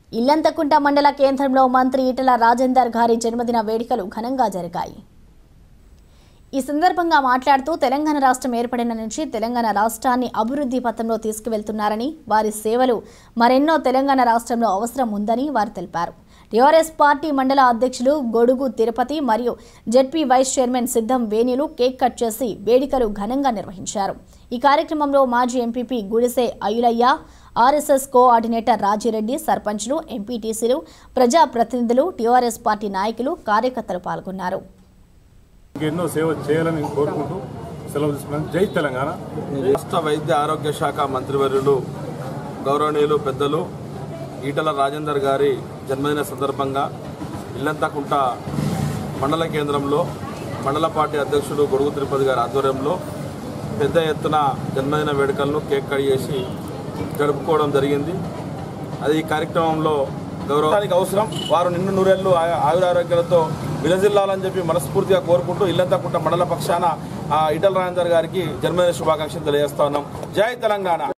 ఇల్లంతకుంట మండల కేంద్రంలో మంత్రి ఈటల రాజేందర్ గారి జన్మదిన వేడుకలు ఘనంగా జరిగాయి ఈ సందర్భంగా మాట్లాడుతూ తెలంగాణ రాష్ట్రం ఏర్పడిన నుంచి తెలంగాణ రాష్ట్రాన్ని అభివృద్ధి పథంలో తీసుకువెళ్తున్నారని వారి సేవలు మరెన్నో తెలంగాణ రాష్ట్రంలో అవసరం ఉందని వారు తెలిపారు టీఆర్ఎస్ పార్టీ మండల అధ్యక్షులు గొడుగు తిరుపతి మరియు జెడ్పీ వైస్ చైర్మన్ సిద్ధం వేణులు కేక్ కట్ చేసి వేడుకలు ఘనంగా నిర్వహించారు ఈ కార్యక్రమంలో మాజీ ఎంపీపీ గుడిసె అయులయ్య ఆర్ఎస్ఎస్ కోఆర్డినేటర్ రాజిరెడ్డి సర్పంచ్లు ఎంపీటీసీలు ప్రజాప్రతినిధులు టీఆర్ఎస్ పార్టీ నాయకులు కార్యకర్తలు పాల్గొన్నారు ఎన్నో సేవ చేయాలని కోరుకుంటూ సెలవు తీసుకున్నాను జై తెలంగాణ రాష్ట్ర వైద్య ఆరోగ్య శాఖ మంత్రివర్యులు గౌరవనీయులు పెద్దలు ఈటల రాజేందర్ గారి జన్మదిన సందర్భంగా ఇల్లంతకుంట మండల కేంద్రంలో మండల పార్టీ అధ్యక్షుడు గొడుగు తిరుపతి గారి ఆధ్వర్యంలో పెద్ద ఎత్తున జన్మదిన వేడుకలను కేక్ కట్ చేసి జరుపుకోవడం జరిగింది అది ఈ కార్యక్రమంలో గౌరవానికి అవసరం వారు నిన్ను నూరేళ్లు ఆ- ఆయురారోగ్యాలతో విలజిల్లాలని చెప్పి మనస్ఫూర్తిగా కోరుకుంటూ ఇల్లంతకుంట మండల పక్షాన ఆ, ఈటల రాజేందర్ గారికి జన్మదిన శుభాకాంక్షలు తెలియజేస్తా ఉన్నాం జై తెలంగాణ